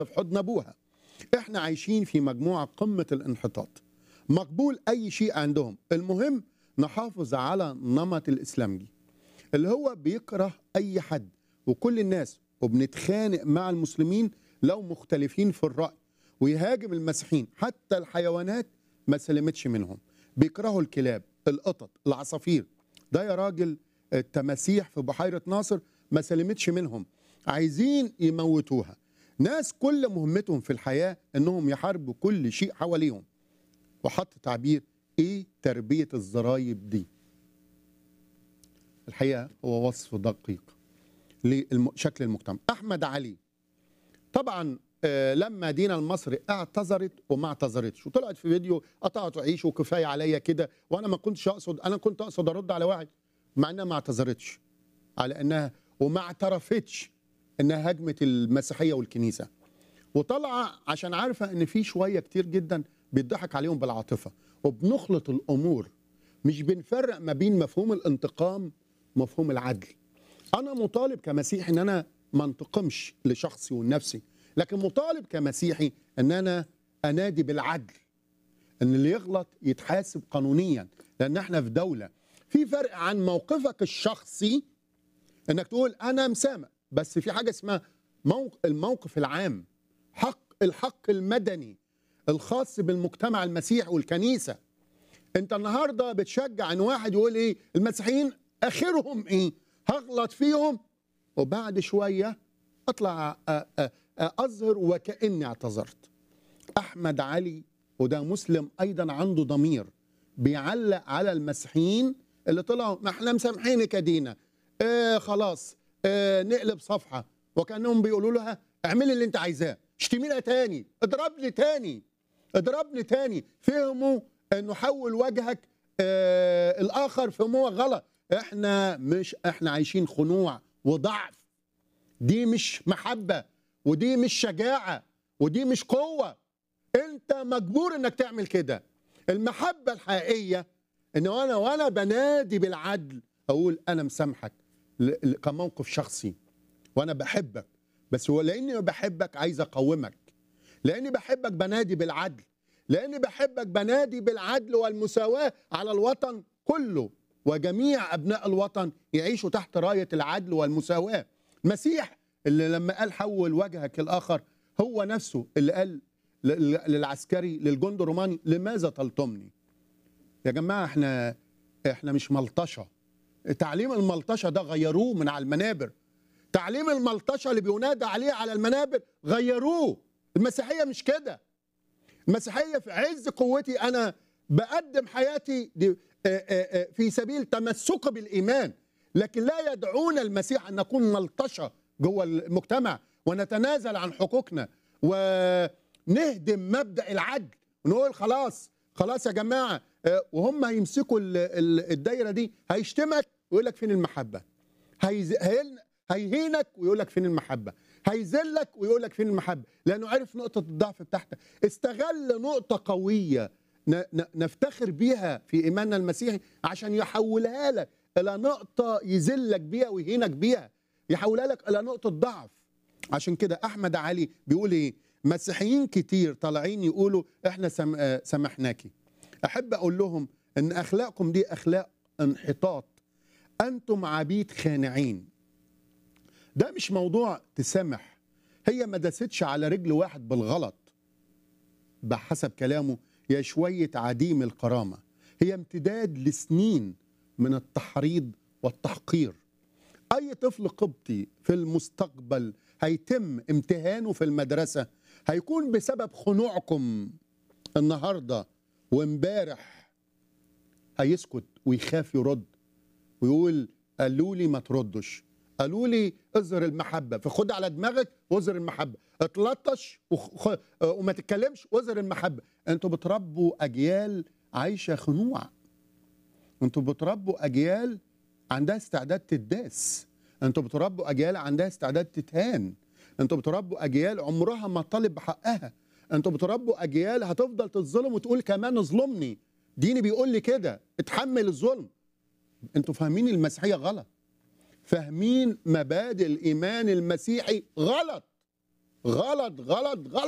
في حضن ابوها احنا عايشين في مجموعه قمه الانحطاط مقبول اي شيء عندهم المهم نحافظ على نمط الاسلامي اللي هو بيكره اي حد وكل الناس وبنتخانق مع المسلمين لو مختلفين في الراي ويهاجم المسيحيين حتى الحيوانات ما سلمتش منهم بيكرهوا الكلاب القطط العصافير ده يا راجل التماسيح في بحيره ناصر ما سلمتش منهم عايزين يموتوها ناس كل مهمتهم في الحياه انهم يحاربوا كل شيء حواليهم وحط تعبير ايه تربيه الزرايب دي الحقيقه هو وصف دقيق لشكل المجتمع احمد علي طبعا آه، لما دينا المصري اعتذرت وما اعتذرتش وطلعت في فيديو قطعت عيش وكفايه عليا كده وانا ما كنتش اقصد انا كنت اقصد ارد على واحد مع انها ما اعتذرتش على انها وما اعترفتش انها هجمت المسيحيه والكنيسه وطالعه عشان عارفه ان في شويه كتير جدا بيضحك عليهم بالعاطفه وبنخلط الامور مش بنفرق ما بين مفهوم الانتقام ومفهوم العدل انا مطالب كمسيحي ان انا ما انتقمش لشخصي ولنفسي لكن مطالب كمسيحي ان انا انادي بالعدل ان اللي يغلط يتحاسب قانونيا لان احنا في دوله في فرق عن موقفك الشخصي انك تقول انا مسامح بس في حاجه اسمها موق... الموقف العام حق الحق المدني الخاص بالمجتمع المسيحي والكنيسه انت النهارده بتشجع ان واحد يقول ايه المسيحيين اخرهم ايه هغلط فيهم وبعد شويه اطلع أ- أ- اظهر وكاني اعتذرت احمد علي وده مسلم ايضا عنده ضمير بيعلق على المسيحيين اللي طلعوا ما احنا مسامحينك يا دينا آه خلاص آه نقلب صفحه وكانهم بيقولوا لها اعملي اللي انت عايزاه اشتمينا تاني اضربني تاني اضربني تاني فهموا انه حول وجهك آه الاخر فهموه غلط احنا مش احنا عايشين خنوع وضعف دي مش محبه ودي مش شجاعه ودي مش قوه انت مجبور انك تعمل كده المحبه الحقيقيه ان انا وانا بنادي بالعدل اقول انا مسامحك ل- ل- كموقف شخصي وانا بحبك بس هو لاني بحبك عايز اقومك لاني بحبك بنادي بالعدل لاني بحبك بنادي بالعدل والمساواه على الوطن كله وجميع ابناء الوطن يعيشوا تحت رايه العدل والمساواه المسيح اللي لما قال حول وجهك الاخر هو نفسه اللي قال ل- ل- للعسكري للجند الروماني لماذا تلطمني يا جماعه احنا احنا مش ملطشه تعليم الملطشه ده غيروه من على المنابر تعليم الملطشه اللي بينادى عليه على المنابر غيروه المسيحيه مش كده المسيحيه في عز قوتي انا بقدم حياتي دي- آه، آه، آه، في سبيل تمسك بالايمان لكن لا يدعونا المسيح ان نكون ملطشه جوه المجتمع ونتنازل عن حقوقنا ونهدم مبدا العدل ونقول خلاص خلاص يا جماعه آه، وهم هيمسكوا ال- ال- الدايره دي هيشتمك ويقول لك فين المحبه هيز... هيل... هيهينك ويقول لك فين المحبه هيذلك ويقول لك فين المحبه لانه عرف نقطه الضعف بتاعتك استغل نقطه قويه ن... ن... نفتخر بيها في ايماننا المسيحي عشان يحولها لك الى نقطه يذلك بيها ويهينك بيها يحولها لك الى نقطه ضعف عشان كده احمد علي بيقول ايه مسيحيين كتير طالعين يقولوا احنا سم... آه، سامحناكي احب اقول لهم ان اخلاقكم دي اخلاق انحطاط انتم عبيد خانعين ده مش موضوع تسامح هي ما داستش على رجل واحد بالغلط بحسب كلامه يا شوية عديم الكرامة هي امتداد لسنين من التحريض والتحقير أي طفل قبطي في المستقبل هيتم امتهانه في المدرسة هيكون بسبب خنوعكم النهاردة وامبارح هيسكت ويخاف يرد ويقول قالوا لي ما تردش قالوا لي اظهر المحبه فخد على دماغك واظهر المحبه اتلطش وخ... وما تتكلمش واظهر المحبه انتوا بتربوا اجيال عايشه خنوع انتوا بتربوا اجيال عندها استعداد تداس انتوا بتربوا اجيال عندها استعداد تتهان انتوا بتربوا اجيال عمرها ما طالب بحقها انتوا بتربوا اجيال هتفضل تتظلم وتقول كمان اظلمني ديني بيقول لي كده اتحمل الظلم انتوا فاهمين المسيحيه غلط فاهمين مبادئ الايمان المسيحي غلط غلط غلط غلط